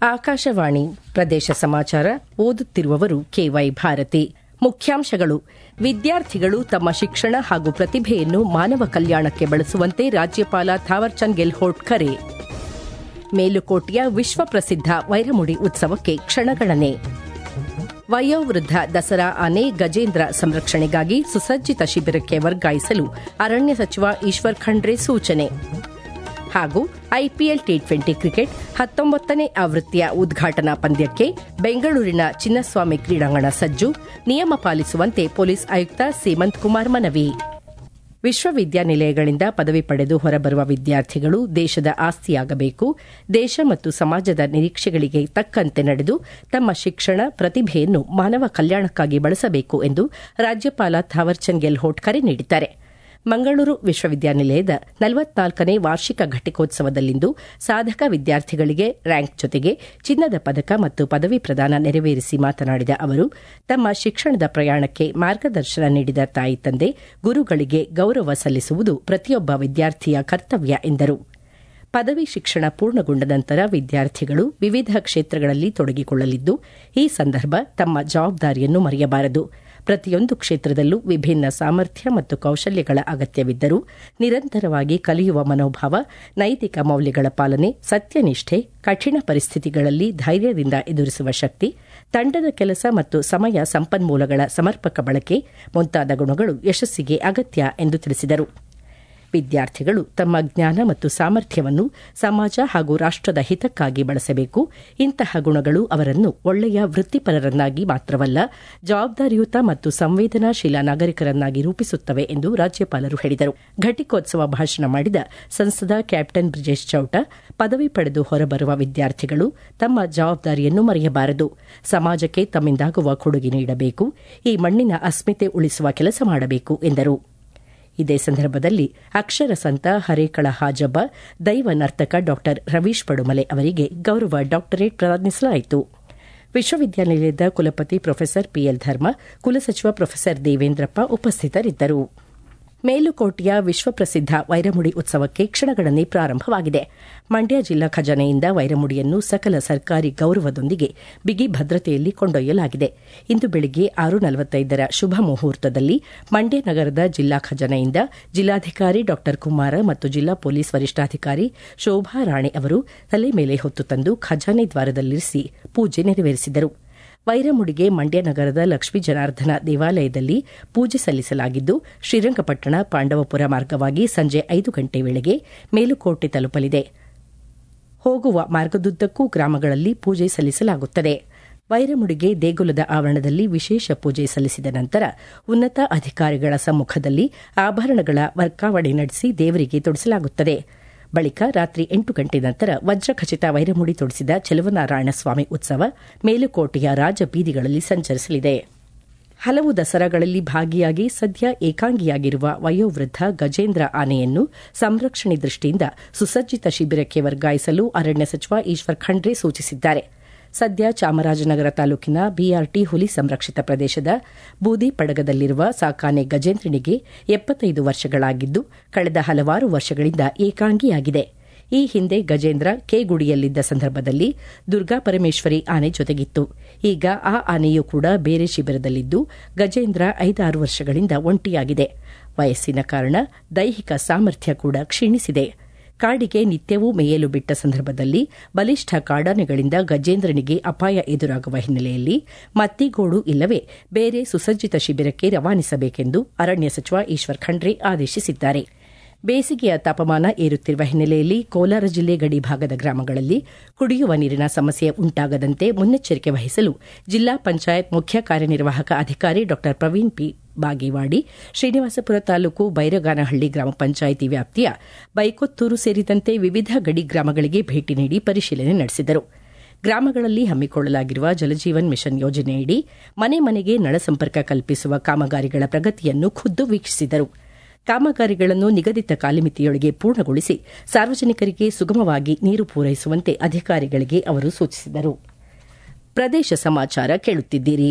ಆಕಾಶವಾಣಿ ಪ್ರದೇಶ ಸಮಾಚಾರ ಓದುತ್ತಿರುವವರು ಕೆವೈ ಭಾರತಿ ಮುಖ್ಯಾಂಶಗಳು ವಿದ್ಯಾರ್ಥಿಗಳು ತಮ್ಮ ಶಿಕ್ಷಣ ಹಾಗೂ ಪ್ರತಿಭೆಯನ್ನು ಮಾನವ ಕಲ್ಯಾಣಕ್ಕೆ ಬಳಸುವಂತೆ ರಾಜ್ಯಪಾಲ ಥಾವರ್ಚಂದ್ ಗೆಹ್ಲೋಟ್ ಕರೆ ಮೇಲುಕೋಟೆಯ ವಿಶ್ವಪ್ರಸಿದ್ಧ ವೈರಮುಡಿ ಉತ್ಸವಕ್ಕೆ ಕ್ಷಣಗಣನೆ ವಯೋವೃದ್ಧ ದಸರಾ ಆನೆ ಗಜೇಂದ್ರ ಸಂರಕ್ಷಣೆಗಾಗಿ ಸುಸಜ್ಜಿತ ಶಿಬಿರಕ್ಕೆ ವರ್ಗಾಯಿಸಲು ಅರಣ್ಯ ಸಚಿವ ಈಶ್ವರ್ ಖಂಡ್ರೆ ಸೂಚನೆ ಹಾಗೂ ಐಪಿಎಲ್ ಟಿ ಟ್ವೆಂಟಿ ಕ್ರಿಕೆಟ್ ಹತ್ತೊಂಬತ್ತನೇ ಆವೃತ್ತಿಯ ಉದ್ಘಾಟನಾ ಪಂದ್ಯಕ್ಕೆ ಬೆಂಗಳೂರಿನ ಚಿನ್ನಸ್ವಾಮಿ ಕ್ರೀಡಾಂಗಣ ಸಜ್ಜು ನಿಯಮ ಪಾಲಿಸುವಂತೆ ಪೊಲೀಸ್ ಆಯುಕ್ತ ಸೀಮಂತ್ ಕುಮಾರ್ ಮನವಿ ವಿಶ್ವವಿದ್ಯಾನಿಲಯಗಳಿಂದ ಪದವಿ ಪಡೆದು ಹೊರಬರುವ ವಿದ್ಯಾರ್ಥಿಗಳು ದೇಶದ ಆಸ್ತಿಯಾಗಬೇಕು ದೇಶ ಮತ್ತು ಸಮಾಜದ ನಿರೀಕ್ಷೆಗಳಿಗೆ ತಕ್ಕಂತೆ ನಡೆದು ತಮ್ಮ ಶಿಕ್ಷಣ ಪ್ರತಿಭೆಯನ್ನು ಮಾನವ ಕಲ್ಯಾಣಕ್ಕಾಗಿ ಬಳಸಬೇಕು ಎಂದು ರಾಜ್ಯಪಾಲ ಥಾವರ್ಚಂದ್ ಗೆಹ್ಲೋಟ್ ಕರೆ ನೀಡಿದ್ದಾರೆ ಮಂಗಳೂರು ವಿಶ್ವವಿದ್ಯಾನಿಲಯದ ನಲವತ್ನಾಲ್ಕನೇ ವಾರ್ಷಿಕ ಘಟಿಕೋತ್ಸವದಲ್ಲಿಂದು ಸಾಧಕ ವಿದ್ಯಾರ್ಥಿಗಳಿಗೆ ರ್ಯಾಂಕ್ ಜೊತೆಗೆ ಚಿನ್ನದ ಪದಕ ಮತ್ತು ಪದವಿ ಪ್ರದಾನ ನೆರವೇರಿಸಿ ಮಾತನಾಡಿದ ಅವರು ತಮ್ಮ ಶಿಕ್ಷಣದ ಪ್ರಯಾಣಕ್ಕೆ ಮಾರ್ಗದರ್ಶನ ನೀಡಿದ ತಾಯಿ ತಂದೆ ಗುರುಗಳಿಗೆ ಗೌರವ ಸಲ್ಲಿಸುವುದು ಪ್ರತಿಯೊಬ್ಬ ವಿದ್ಯಾರ್ಥಿಯ ಕರ್ತವ್ಯ ಎಂದರು ಪದವಿ ಶಿಕ್ಷಣ ಪೂರ್ಣಗೊಂಡ ನಂತರ ವಿದ್ಯಾರ್ಥಿಗಳು ವಿವಿಧ ಕ್ಷೇತ್ರಗಳಲ್ಲಿ ತೊಡಗಿಕೊಳ್ಳಲಿದ್ದು ಈ ಸಂದರ್ಭ ತಮ್ಮ ಜವಾಬ್ದಾರಿಯನ್ನು ಮರೆಯಬಾರದು ಪ್ರತಿಯೊಂದು ಕ್ಷೇತ್ರದಲ್ಲೂ ವಿಭಿನ್ನ ಸಾಮರ್ಥ್ಯ ಮತ್ತು ಕೌಶಲ್ಯಗಳ ಅಗತ್ಯವಿದ್ದರೂ ನಿರಂತರವಾಗಿ ಕಲಿಯುವ ಮನೋಭಾವ ನೈತಿಕ ಮೌಲ್ಯಗಳ ಪಾಲನೆ ಸತ್ಯನಿಷ್ಠೆ ಕಠಿಣ ಪರಿಸ್ಥಿತಿಗಳಲ್ಲಿ ಧೈರ್ಯದಿಂದ ಎದುರಿಸುವ ಶಕ್ತಿ ತಂಡದ ಕೆಲಸ ಮತ್ತು ಸಮಯ ಸಂಪನ್ಮೂಲಗಳ ಸಮರ್ಪಕ ಬಳಕೆ ಮುಂತಾದ ಗುಣಗಳು ಯಶಸ್ಸಿಗೆ ಅಗತ್ಯ ಎಂದು ತಿಳಿಸಿದರು ವಿದ್ಯಾರ್ಥಿಗಳು ತಮ್ಮ ಜ್ಞಾನ ಮತ್ತು ಸಾಮರ್ಥ್ಯವನ್ನು ಸಮಾಜ ಹಾಗೂ ರಾಷ್ಟದ ಹಿತಕ್ಕಾಗಿ ಬಳಸಬೇಕು ಇಂತಹ ಗುಣಗಳು ಅವರನ್ನು ಒಳ್ಳೆಯ ವೃತ್ತಿಪರರನ್ನಾಗಿ ಮಾತ್ರವಲ್ಲ ಜವಾಬ್ದಾರಿಯುತ ಮತ್ತು ಸಂವೇದನಾಶೀಲ ನಾಗರಿಕರನ್ನಾಗಿ ರೂಪಿಸುತ್ತವೆ ಎಂದು ರಾಜ್ಯಪಾಲರು ಹೇಳಿದರು ಘಟಿಕೋತ್ಸವ ಭಾಷಣ ಮಾಡಿದ ಸಂಸದ ಕ್ಯಾಪ್ಟನ್ ಬ್ರಿಜೇಶ್ ಚೌಟ ಪದವಿ ಪಡೆದು ಹೊರಬರುವ ವಿದ್ಯಾರ್ಥಿಗಳು ತಮ್ಮ ಜವಾಬ್ದಾರಿಯನ್ನು ಮರೆಯಬಾರದು ಸಮಾಜಕ್ಕೆ ತಮ್ಮಿಂದಾಗುವ ಕೊಡುಗೆ ನೀಡಬೇಕು ಈ ಮಣ್ಣಿನ ಅಸ್ಮಿತೆ ಉಳಿಸುವ ಕೆಲಸ ಮಾಡಬೇಕು ಎಂದರು ಇದೇ ಸಂದರ್ಭದಲ್ಲಿ ಅಕ್ಷರ ಸಂತ ಹರೇಕಳ ಹಾಜಬ್ಬ ದೈವ ನರ್ತಕ ಡಾ ರವೀಶ್ ಪಡುಮಲೆ ಅವರಿಗೆ ಗೌರವ ಡಾಕ್ಟರೇಟ್ ಪ್ರದಾನಿಸಲಾಯಿತು ವಿಶ್ವವಿದ್ಯಾನಿಲಯದ ಕುಲಪತಿ ಪ್ರೊಫೆಸರ್ ಪಿಎಲ್ ಧರ್ಮ ಕುಲಸಚಿವ ಪ್ರೊಫೆಸರ್ ದೇವೇಂದ್ರಪ್ಪ ಉಪಸ್ಥಿತರಿದ್ದರು ಮೇಲುಕೋಟೆಯ ವಿಶ್ವಪ್ರಸಿದ್ಧ ವೈರಮುಡಿ ಉತ್ಸವಕ್ಕೆ ಕ್ಷಣಗಣನೆ ಪ್ರಾರಂಭವಾಗಿದೆ ಮಂಡ್ಯ ಜಿಲ್ಲಾ ಖಜಾನೆಯಿಂದ ವೈರಮುಡಿಯನ್ನು ಸಕಲ ಸರ್ಕಾರಿ ಗೌರವದೊಂದಿಗೆ ಬಿಗಿ ಭದ್ರತೆಯಲ್ಲಿ ಕೊಂಡೊಯ್ಯಲಾಗಿದೆ ಇಂದು ಬೆಳಗ್ಗೆ ಆರು ನಲವತ್ತೈದರ ಶುಭ ಮುಹೂರ್ತದಲ್ಲಿ ಮಂಡ್ಯ ನಗರದ ಜಿಲ್ಲಾ ಖಜಾನೆಯಿಂದ ಜಿಲ್ಲಾಧಿಕಾರಿ ಡಾ ಕುಮಾರ ಮತ್ತು ಜಿಲ್ಲಾ ಪೊಲೀಸ್ ವರಿಷ್ಠಾಧಿಕಾರಿ ಶೋಭಾ ರಾಣೆ ಅವರು ತಲೆ ಮೇಲೆ ಹೊತ್ತು ತಂದು ಖಜಾನೆ ದ್ವಾರದಲ್ಲಿರಿಸಿ ಪೂಜೆ ನೆರವೇರಿಸಿದರು ವೈರಮುಡಿಗೆ ಮಂಡ್ಯ ನಗರದ ಲಕ್ಷ್ಮೀ ಜನಾರ್ದನ ದೇವಾಲಯದಲ್ಲಿ ಪೂಜೆ ಸಲ್ಲಿಸಲಾಗಿದ್ದು ಶ್ರೀರಂಗಪಟ್ಟಣ ಪಾಂಡವಪುರ ಮಾರ್ಗವಾಗಿ ಸಂಜೆ ಐದು ಗಂಟೆ ವೇಳೆಗೆ ಮೇಲುಕೋಟೆ ತಲುಪಲಿದೆ ಹೋಗುವ ಮಾರ್ಗದುದ್ದಕ್ಕೂ ಗ್ರಾಮಗಳಲ್ಲಿ ಪೂಜೆ ಸಲ್ಲಿಸಲಾಗುತ್ತದೆ ವೈರಮುಡಿಗೆ ದೇಗುಲದ ಆವರಣದಲ್ಲಿ ವಿಶೇಷ ಪೂಜೆ ಸಲ್ಲಿಸಿದ ನಂತರ ಉನ್ನತ ಅಧಿಕಾರಿಗಳ ಸಮ್ಮುಖದಲ್ಲಿ ಆಭರಣಗಳ ವರ್ಗಾವಣೆ ನಡೆಸಿ ದೇವರಿಗೆ ತೊಡಿಸಲಾಗುತ್ತದೆ ಬಳಿಕ ರಾತ್ರಿ ಎಂಟು ಗಂಟೆ ನಂತರ ವಜ್ರಖಚಿತ ವೈರಮುಡಿ ತೊಡಿಸಿದ ಚೆಲುವನಾರಾಯಣಸ್ವಾಮಿ ಉತ್ಸವ ಮೇಲುಕೋಟೆಯ ರಾಜಬೀದಿಗಳಲ್ಲಿ ಸಂಚರಿಸಲಿದೆ ಹಲವು ದಸರಾಗಳಲ್ಲಿ ಭಾಗಿಯಾಗಿ ಸದ್ಯ ಏಕಾಂಗಿಯಾಗಿರುವ ವಯೋವೃದ್ಧ ಗಜೇಂದ್ರ ಆನೆಯನ್ನು ಸಂರಕ್ಷಣೆ ದೃಷ್ಟಿಯಿಂದ ಸುಸಜ್ಜಿತ ಶಿಬಿರಕ್ಕೆ ವರ್ಗಾಯಿಸಲು ಅರಣ್ಯ ಸಚಿವ ಈಶ್ವರ್ ಖಂಡ್ರೆ ಸೂಚಿಸಿದ್ದಾರೆ ಸದ್ಯ ಚಾಮರಾಜನಗರ ತಾಲೂಕಿನ ಬಿಆರ್ಟಿ ಹುಲಿ ಸಂರಕ್ಷಿತ ಪ್ರದೇಶದ ಬೂದಿ ಪಡಗದಲ್ಲಿರುವ ಸಾಕಾನೆ ಗಜೇಂದ್ರನಿಗೆ ಎಪ್ಪತ್ತೈದು ವರ್ಷಗಳಾಗಿದ್ದು ಕಳೆದ ಹಲವಾರು ವರ್ಷಗಳಿಂದ ಏಕಾಂಗಿಯಾಗಿದೆ ಈ ಹಿಂದೆ ಗಜೇಂದ್ರ ಕೆಗುಡಿಯಲ್ಲಿದ್ದ ಸಂದರ್ಭದಲ್ಲಿ ದುರ್ಗಾಪರಮೇಶ್ವರಿ ಆನೆ ಜೊತೆಗಿತ್ತು ಈಗ ಆ ಆನೆಯೂ ಕೂಡ ಬೇರೆ ಶಿಬಿರದಲ್ಲಿದ್ದು ಗಜೇಂದ್ರ ಐದಾರು ವರ್ಷಗಳಿಂದ ಒಂಟಿಯಾಗಿದೆ ವಯಸ್ಸಿನ ಕಾರಣ ದೈಹಿಕ ಸಾಮರ್ಥ್ಯ ಕೂಡ ಕ್ಷೀಣಿಸಿದೆ ಕಾಡಿಗೆ ನಿತ್ಯವೂ ಮೇಯಲು ಬಿಟ್ಟ ಸಂದರ್ಭದಲ್ಲಿ ಬಲಿಷ್ಠ ಕಾಡಾನೆಗಳಿಂದ ಗಜೇಂದ್ರನಿಗೆ ಅಪಾಯ ಎದುರಾಗುವ ಹಿನ್ನೆಲೆಯಲ್ಲಿ ಮತ್ತಿಗೋಡು ಇಲ್ಲವೇ ಬೇರೆ ಸುಸಜ್ಜಿತ ಶಿಬಿರಕ್ಕೆ ರವಾನಿಸಬೇಕೆಂದು ಅರಣ್ಯ ಸಚಿವ ಈಶ್ವರ್ ಖಂಡ್ರೆ ಆದೇಶಿಸಿದ್ದಾರೆ ಬೇಸಿಗೆಯ ತಾಪಮಾನ ಏರುತ್ತಿರುವ ಹಿನ್ನೆಲೆಯಲ್ಲಿ ಕೋಲಾರ ಜಿಲ್ಲೆ ಗಡಿ ಭಾಗದ ಗ್ರಾಮಗಳಲ್ಲಿ ಕುಡಿಯುವ ನೀರಿನ ಸಮಸ್ಯೆ ಉಂಟಾಗದಂತೆ ಮುನ್ನೆಚ್ಚರಿಕೆ ವಹಿಸಲು ಜಿಲ್ಲಾ ಪಂಚಾಯತ್ ಮುಖ್ಯ ಕಾರ್ಯನಿರ್ವಾಹಕ ಅಧಿಕಾರಿ ಡಾ ಪ್ರವೀಣ್ ಪಿ ಬಾಗೇವಾಡಿ ಶ್ರೀನಿವಾಸಪುರ ತಾಲೂಕು ಬೈರಗಾನಹಳ್ಳಿ ಗ್ರಾಮ ಪಂಚಾಯಿತಿ ವ್ಯಾಪ್ತಿಯ ಬೈಕೊತ್ತೂರು ಸೇರಿದಂತೆ ವಿವಿಧ ಗಡಿ ಗ್ರಾಮಗಳಿಗೆ ಭೇಟಿ ನೀಡಿ ಪರಿಶೀಲನೆ ನಡೆಸಿದರು ಗ್ರಾಮಗಳಲ್ಲಿ ಹಮ್ಮಿಕೊಳ್ಳಲಾಗಿರುವ ಜಲಜೀವನ್ ಮಿಷನ್ ಯೋಜನೆಯಡಿ ಮನೆ ಮನೆಗೆ ನಳ ಸಂಪರ್ಕ ಕಲ್ಪಿಸುವ ಕಾಮಗಾರಿಗಳ ಪ್ರಗತಿಯನ್ನು ಖುದ್ದು ವೀಕ್ಷಿಸಿದರು ಕಾಮಗಾರಿಗಳನ್ನು ನಿಗದಿತ ಕಾಲಮಿತಿಯೊಳಗೆ ಪೂರ್ಣಗೊಳಿಸಿ ಸಾರ್ವಜನಿಕರಿಗೆ ಸುಗಮವಾಗಿ ನೀರು ಪೂರೈಸುವಂತೆ ಅಧಿಕಾರಿಗಳಿಗೆ ಅವರು ಸೂಚಿಸಿದರು ಪ್ರದೇಶ ಸಮಾಚಾರ ಕೇಳುತ್ತಿದ್ದೀರಿ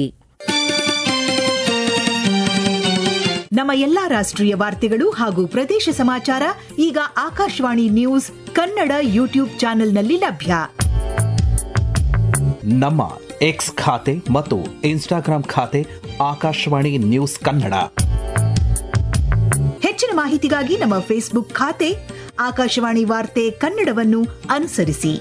ನಮ್ಮ ಎಲ್ಲಾ ರಾಷ್ಟ್ರೀಯ ವಾರ್ತೆಗಳು ಹಾಗೂ ಪ್ರದೇಶ ಸಮಾಚಾರ ಈಗ ಆಕಾಶವಾಣಿ ನ್ಯೂಸ್ ಕನ್ನಡ ಯೂಟ್ಯೂಬ್ ಚಾನೆಲ್ನಲ್ಲಿ ಲಭ್ಯ ನಮ್ಮ ಎಕ್ಸ್ ಖಾತೆ ಮತ್ತು ಇನ್ಸ್ಟಾಗ್ರಾಂ ಖಾತೆ ಆಕಾಶವಾಣಿ ನ್ಯೂಸ್ ಕನ್ನಡ ಹೆಚ್ಚಿನ ಮಾಹಿತಿಗಾಗಿ ನಮ್ಮ ಫೇಸ್ಬುಕ್ ಖಾತೆ ಆಕಾಶವಾಣಿ ವಾರ್ತೆ ಕನ್ನಡವನ್ನು ಅನುಸರಿಸಿ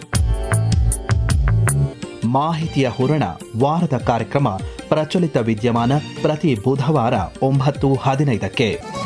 ಮಾಹಿತಿಯ ಹೂರಣ ವಾರದ ಕಾರ್ಯಕ್ರಮ ಪ್ರಚಲಿತ ವಿದ್ಯಮಾನ ಪ್ರತಿ ಬುಧವಾರ ಒಂಬತ್ತು ಹದಿನೈದಕ್ಕೆ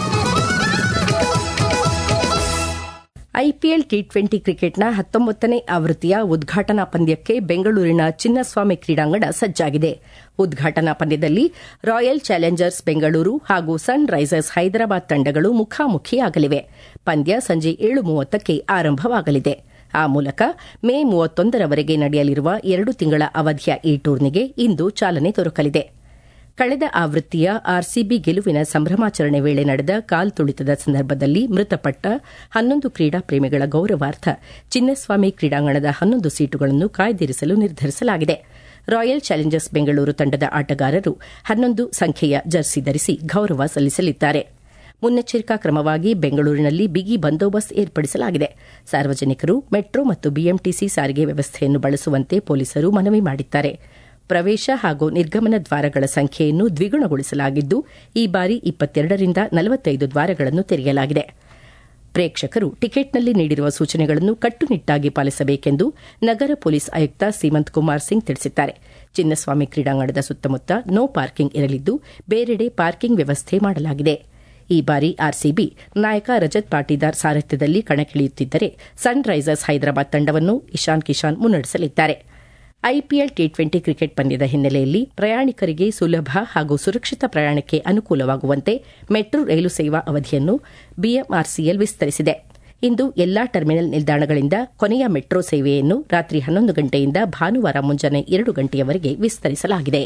ಐಪಿಎಲ್ ಟಿ ಟ್ವೆಂಟಿ ಕ್ರಿಕೆಟ್ನ ಹತ್ತೊಂಬತ್ತನೇ ಆವೃತ್ತಿಯ ಉದ್ಘಾಟನಾ ಪಂದ್ಯಕ್ಕೆ ಬೆಂಗಳೂರಿನ ಚಿನ್ನಸ್ವಾಮಿ ಕ್ರೀಡಾಂಗಣ ಸಜ್ಜಾಗಿದೆ ಉದ್ಘಾಟನಾ ಪಂದ್ಯದಲ್ಲಿ ರಾಯಲ್ ಚಾಲೆಂಜರ್ಸ್ ಬೆಂಗಳೂರು ಹಾಗೂ ಸನ್ ರೈಸರ್ಸ್ ಹೈದರಾಬಾದ್ ತಂಡಗಳು ಮುಖಾಮುಖಿಯಾಗಲಿವೆ ಪಂದ್ಯ ಸಂಜೆ ಏಳು ಮೂವತ್ತಕ್ಕೆ ಆರಂಭವಾಗಲಿದೆ ಆ ಮೂಲಕ ಮೇ ಮೂವತ್ತೊಂದರವರೆಗೆ ನಡೆಯಲಿರುವ ಎರಡು ತಿಂಗಳ ಅವಧಿಯ ಈ ಟೂರ್ನಿಗೆ ಇಂದು ಚಾಲನೆ ದೊರಕಲಿದೆ ಕಳೆದ ಆವೃತ್ತಿಯ ಆರ್ಸಿಬಿ ಗೆಲುವಿನ ಸಂಭ್ರಮಾಚರಣೆ ವೇಳೆ ನಡೆದ ಕಾಲ್ತುಳಿತದ ಸಂದರ್ಭದಲ್ಲಿ ಮೃತಪಟ್ಟ ಹನ್ನೊಂದು ಕ್ರೀಡಾ ಪ್ರೇಮಿಗಳ ಗೌರವಾರ್ಥ ಚಿನ್ನಸ್ವಾಮಿ ಕ್ರೀಡಾಂಗಣದ ಹನ್ನೊಂದು ಸೀಟುಗಳನ್ನು ಕಾಯ್ದಿರಿಸಲು ನಿರ್ಧರಿಸಲಾಗಿದೆ ರಾಯಲ್ ಚಾಲೆಂಜರ್ಸ್ ಬೆಂಗಳೂರು ತಂಡದ ಆಟಗಾರರು ಹನ್ನೊಂದು ಸಂಖ್ಯೆಯ ಜರ್ಸಿ ಧರಿಸಿ ಗೌರವ ಸಲ್ಲಿಸಲಿದ್ದಾರೆ ಮುನ್ನೆಚ್ಚರಿಕಾ ಕ್ರಮವಾಗಿ ಬೆಂಗಳೂರಿನಲ್ಲಿ ಬಿಗಿ ಬಂದೋಬಸ್ತ್ ಏರ್ಪಡಿಸಲಾಗಿದೆ ಸಾರ್ವಜನಿಕರು ಮೆಟ್ರೋ ಮತ್ತು ಬಿಎಂಟಿಸಿ ಸಾರಿಗೆ ವ್ಯವಸ್ಥೆಯನ್ನು ಬಳಸುವಂತೆ ಪೊಲೀಸರು ಮನವಿ ಮಾಡಿದ್ದಾರೆ ಪ್ರವೇಶ ಹಾಗೂ ನಿರ್ಗಮನ ದ್ವಾರಗಳ ಸಂಖ್ಯೆಯನ್ನು ದ್ವಿಗುಣಗೊಳಿಸಲಾಗಿದ್ದು ಈ ಬಾರಿ ಇಪ್ಪತ್ತೆರಡರಿಂದ ನಲವತ್ತೈದು ದ್ವಾರಗಳನ್ನು ತೆರೆಯಲಾಗಿದೆ ಪ್ರೇಕ್ಷಕರು ಟಿಕೆಟ್ನಲ್ಲಿ ನೀಡಿರುವ ಸೂಚನೆಗಳನ್ನು ಕಟ್ಟುನಿಟ್ಟಾಗಿ ಪಾಲಿಸಬೇಕೆಂದು ನಗರ ಪೊಲೀಸ್ ಆಯುಕ್ತ ಸೀಮಂತ್ ಕುಮಾರ್ ಸಿಂಗ್ ತಿಳಿಸಿದ್ದಾರೆ ಚಿನ್ನಸ್ವಾಮಿ ಕ್ರೀಡಾಂಗಣದ ಸುತ್ತಮುತ್ತ ನೋ ಪಾರ್ಕಿಂಗ್ ಇರಲಿದ್ದು ಬೇರೆಡೆ ಪಾರ್ಕಿಂಗ್ ವ್ಯವಸ್ಥೆ ಮಾಡಲಾಗಿದೆ ಈ ಬಾರಿ ಆರ್ಸಿಬಿ ನಾಯಕ ರಜತ್ ಪಾಟೀದಾರ್ ಸಾರಥ್ಯದಲ್ಲಿ ಕಣಕ್ಕಿಳಿಯುತ್ತಿದ್ದರೆ ಸನ್ ರೈಸರ್ಸ್ ಹೈದರಾಬಾದ್ ತಂಡವನ್ನು ಇಶಾನ್ ಕಿಶಾನ್ ಮುನ್ನಡೆಸಲಿದ್ದಾರೆ ಐಪಿಎಲ್ ಟಿ ಟ್ವೆಂಟಿ ಕ್ರಿಕೆಟ್ ಪಂದ್ಯದ ಹಿನ್ನೆಲೆಯಲ್ಲಿ ಪ್ರಯಾಣಿಕರಿಗೆ ಸುಲಭ ಹಾಗೂ ಸುರಕ್ಷಿತ ಪ್ರಯಾಣಕ್ಕೆ ಅನುಕೂಲವಾಗುವಂತೆ ಮೆಟ್ರೋ ರೈಲು ಸೇವಾ ಅವಧಿಯನ್ನು ಬಿಎಂಆರ್ಸಿಎಲ್ ವಿಸ್ತರಿಸಿದೆ ಇಂದು ಎಲ್ಲಾ ಟರ್ಮಿನಲ್ ನಿಲ್ದಾಣಗಳಿಂದ ಕೊನೆಯ ಮೆಟ್ರೋ ಸೇವೆಯನ್ನು ರಾತ್ರಿ ಹನ್ನೊಂದು ಗಂಟೆಯಿಂದ ಭಾನುವಾರ ಮುಂಜಾನೆ ಎರಡು ಗಂಟೆಯವರೆಗೆ ವಿಸ್ತರಿಸಲಾಗಿದೆ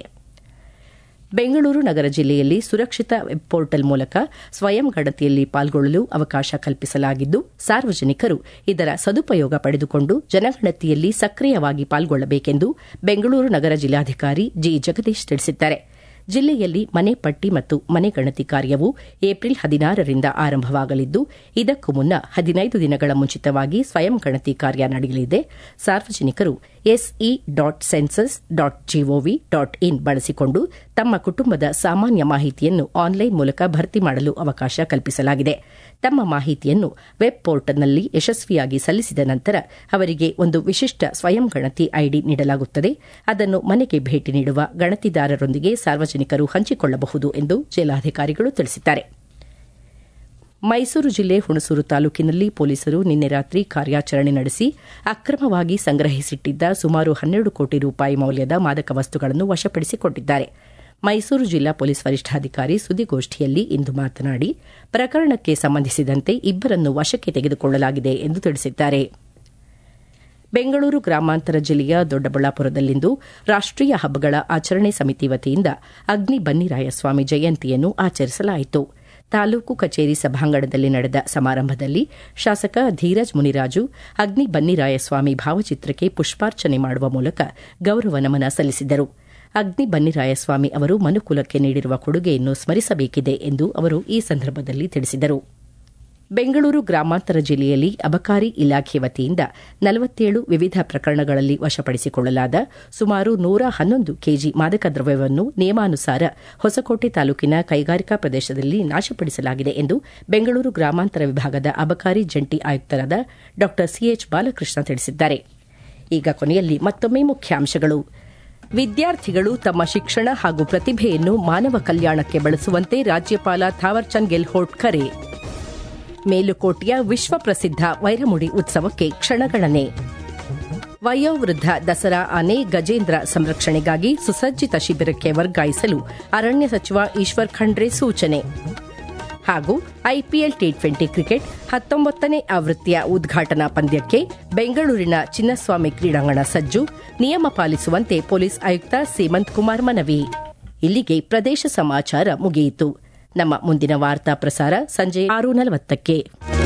ಬೆಂಗಳೂರು ನಗರ ಜಿಲ್ಲೆಯಲ್ಲಿ ಸುರಕ್ಷಿತ ವೆಬ್ ಪೋರ್ಟಲ್ ಮೂಲಕ ಸ್ವಯಂ ಗಣತಿಯಲ್ಲಿ ಪಾಲ್ಗೊಳ್ಳಲು ಅವಕಾಶ ಕಲ್ಪಿಸಲಾಗಿದ್ದು ಸಾರ್ವಜನಿಕರು ಇದರ ಸದುಪಯೋಗ ಪಡೆದುಕೊಂಡು ಜನಗಣತಿಯಲ್ಲಿ ಸಕ್ರಿಯವಾಗಿ ಪಾಲ್ಗೊಳ್ಳಬೇಕೆಂದು ಬೆಂಗಳೂರು ನಗರ ಜಿಲ್ಲಾಧಿಕಾರಿ ಜಿ ಜಗದೀಶ್ ತಿಳಿಸಿದ್ದಾರೆ ಜಿಲ್ಲೆಯಲ್ಲಿ ಮನೆ ಪಟ್ಟಿ ಮತ್ತು ಮನೆ ಗಣತಿ ಕಾರ್ಯವು ಏಪ್ರಿಲ್ ಹದಿನಾರರಿಂದ ಆರಂಭವಾಗಲಿದ್ದು ಇದಕ್ಕೂ ಮುನ್ನ ಹದಿನೈದು ದಿನಗಳ ಮುಂಚಿತವಾಗಿ ಸ್ವಯಂ ಗಣತಿ ಕಾರ್ಯ ನಡೆಯಲಿದೆ ಸಾರ್ವಜನಿಕರು SE dot census dot GOV dot in ಬಳಸಿಕೊಂಡು ತಮ್ಮ ಕುಟುಂಬದ ಸಾಮಾನ್ಯ ಮಾಹಿತಿಯನ್ನು ಆನ್ಲೈನ್ ಮೂಲಕ ಭರ್ತಿ ಮಾಡಲು ಅವಕಾಶ ಕಲ್ಪಿಸಲಾಗಿದೆ ತಮ್ಮ ಮಾಹಿತಿಯನ್ನು ವೆಬ್ ಪೋರ್ಟಲ್ನಲ್ಲಿ ಯಶಸ್ವಿಯಾಗಿ ಸಲ್ಲಿಸಿದ ನಂತರ ಅವರಿಗೆ ಒಂದು ವಿಶಿಷ್ಟ ಸ್ವಯಂ ಗಣತಿ ಐಡಿ ನೀಡಲಾಗುತ್ತದೆ ಅದನ್ನು ಮನೆಗೆ ಭೇಟಿ ನೀಡುವ ಗಣತಿದಾರರೊಂದಿಗೆ ಸಾರ್ವಜನಿಕರು ಹಂಚಿಕೊಳ್ಳಬಹುದು ಎಂದು ಜಿಲ್ಲಾಧಿಕಾರಿಗಳು ತಿಳಿಸಿದ್ದಾರೆ ಮೈಸೂರು ಜಿಲ್ಲೆ ಹುಣಸೂರು ತಾಲೂಕಿನಲ್ಲಿ ಪೊಲೀಸರು ನಿನ್ನೆ ರಾತ್ರಿ ಕಾರ್ಯಾಚರಣೆ ನಡೆಸಿ ಅಕ್ರಮವಾಗಿ ಸಂಗ್ರಹಿಸಿಟ್ಟಿದ್ದ ಸುಮಾರು ಹನ್ನೆರಡು ಕೋಟಿ ರೂಪಾಯಿ ಮೌಲ್ಯದ ಮಾದಕ ವಸ್ತುಗಳನ್ನು ವಶಪಡಿಸಿಕೊಂಡಿದ್ದಾರೆ ಮೈಸೂರು ಜಿಲ್ಲಾ ಪೊಲೀಸ್ ವರಿಷ್ಠಾಧಿಕಾರಿ ಸುದ್ದಿಗೋಷ್ಠಿಯಲ್ಲಿ ಇಂದು ಮಾತನಾಡಿ ಪ್ರಕರಣಕ್ಕೆ ಸಂಬಂಧಿಸಿದಂತೆ ಇಬ್ಬರನ್ನು ವಶಕ್ಕೆ ತೆಗೆದುಕೊಳ್ಳಲಾಗಿದೆ ಎಂದು ತಿಳಿಸಿದ್ದಾರೆ ಬೆಂಗಳೂರು ಗ್ರಾಮಾಂತರ ಜಿಲ್ಲೆಯ ದೊಡ್ಡಬಳ್ಳಾಪುರದಲ್ಲಿಂದು ರಾಷ್ಟೀಯ ಹಬ್ಬಗಳ ಆಚರಣೆ ಸಮಿತಿ ವತಿಯಿಂದ ಅಗ್ನಿ ಬನ್ನಿರಾಯಸ್ವಾಮಿ ಜಯಂತಿಯನ್ನು ಆಚರಿಸಲಾಯಿತು ತಾಲೂಕು ಕಚೇರಿ ಸಭಾಂಗಣದಲ್ಲಿ ನಡೆದ ಸಮಾರಂಭದಲ್ಲಿ ಶಾಸಕ ಧೀರಜ್ ಮುನಿರಾಜು ಅಗ್ನಿ ಬನ್ನಿರಾಯಸ್ವಾಮಿ ಭಾವಚಿತ್ರಕ್ಕೆ ಪುಷ್ಪಾರ್ಚನೆ ಮಾಡುವ ಮೂಲಕ ಗೌರವ ನಮನ ಸಲ್ಲಿಸಿದರು ಅಗ್ನಿ ಬನ್ನಿರಾಯಸ್ವಾಮಿ ಅವರು ಮನುಕುಲಕ್ಕೆ ನೀಡಿರುವ ಕೊಡುಗೆಯನ್ನು ಸ್ಮರಿಸಬೇಕಿದೆ ಎಂದು ಅವರು ಈ ಸಂದರ್ಭದಲ್ಲಿ ತಿಳಿಸಿದರು ಬೆಂಗಳೂರು ಗ್ರಾಮಾಂತರ ಜಿಲ್ಲೆಯಲ್ಲಿ ಅಬಕಾರಿ ಇಲಾಖೆ ವತಿಯಿಂದ ನಲವತ್ತೇಳು ವಿವಿಧ ಪ್ರಕರಣಗಳಲ್ಲಿ ವಶಪಡಿಸಿಕೊಳ್ಳಲಾದ ಸುಮಾರು ನೂರ ಹನ್ನೊಂದು ಕೆಜಿ ಮಾದಕ ದ್ರವ್ಯವನ್ನು ನಿಯಮಾನುಸಾರ ಹೊಸಕೋಟೆ ತಾಲೂಕಿನ ಕೈಗಾರಿಕಾ ಪ್ರದೇಶದಲ್ಲಿ ನಾಶಪಡಿಸಲಾಗಿದೆ ಎಂದು ಬೆಂಗಳೂರು ಗ್ರಾಮಾಂತರ ವಿಭಾಗದ ಅಬಕಾರಿ ಜಂಟಿ ಆಯುಕ್ತರಾದ ಡಾ ಸಿಎಚ್ ಬಾಲಕೃಷ್ಣ ತಿಳಿಸಿದ್ದಾರೆ ಈಗ ಕೊನೆಯಲ್ಲಿ ಮತ್ತೊಮ್ಮೆ ಮುಖ್ಯಾಂಶಗಳು ವಿದ್ಯಾರ್ಥಿಗಳು ತಮ್ಮ ಶಿಕ್ಷಣ ಹಾಗೂ ಪ್ರತಿಭೆಯನ್ನು ಮಾನವ ಕಲ್ಯಾಣಕ್ಕೆ ಬಳಸುವಂತೆ ರಾಜ್ಯಪಾಲ ಥಾವರ್ಚಂದ್ ಗೆಹ್ಲೋಟ್ ಕರೆ ಮೇಲುಕೋಟೆಯ ವಿಶ್ವ ಪ್ರಸಿದ್ಧ ವೈರಮುಡಿ ಉತ್ಸವಕ್ಕೆ ಕ್ಷಣಗಣನೆ ವಯೋವೃದ್ಧ ದಸರಾ ಆನೆ ಗಜೇಂದ್ರ ಸಂರಕ್ಷಣೆಗಾಗಿ ಸುಸಜ್ಜಿತ ಶಿಬಿರಕ್ಕೆ ವರ್ಗಾಯಿಸಲು ಅರಣ್ಯ ಸಚಿವ ಈಶ್ವರ್ ಖಂಡ್ರೆ ಸೂಚನೆ ಹಾಗೂ ಐಪಿಎಲ್ ಟಿ ಟ್ವೆಂಟಿ ಕ್ರಿಕೆಟ್ ಹತ್ತೊಂಬತ್ತನೇ ಆವೃತ್ತಿಯ ಉದ್ಘಾಟನಾ ಪಂದ್ಯಕ್ಕೆ ಬೆಂಗಳೂರಿನ ಚಿನ್ನಸ್ವಾಮಿ ಕ್ರೀಡಾಂಗಣ ಸಜ್ಜು ನಿಯಮ ಪಾಲಿಸುವಂತೆ ಪೊಲೀಸ್ ಆಯುಕ್ತ ಸೀಮಂತ್ ಕುಮಾರ್ ಮನವಿ ಇಲ್ಲಿಗೆ ಪ್ರದೇಶ ಸಮಾಚಾರ ಮುಗಿಯಿತು ನಮ್ಮ ಮುಂದಿನ ವಾರ್ತಾ ಪ್ರಸಾರ ಸಂಜೆ ಆರು ನಲವತ್ತಕ್ಕೆ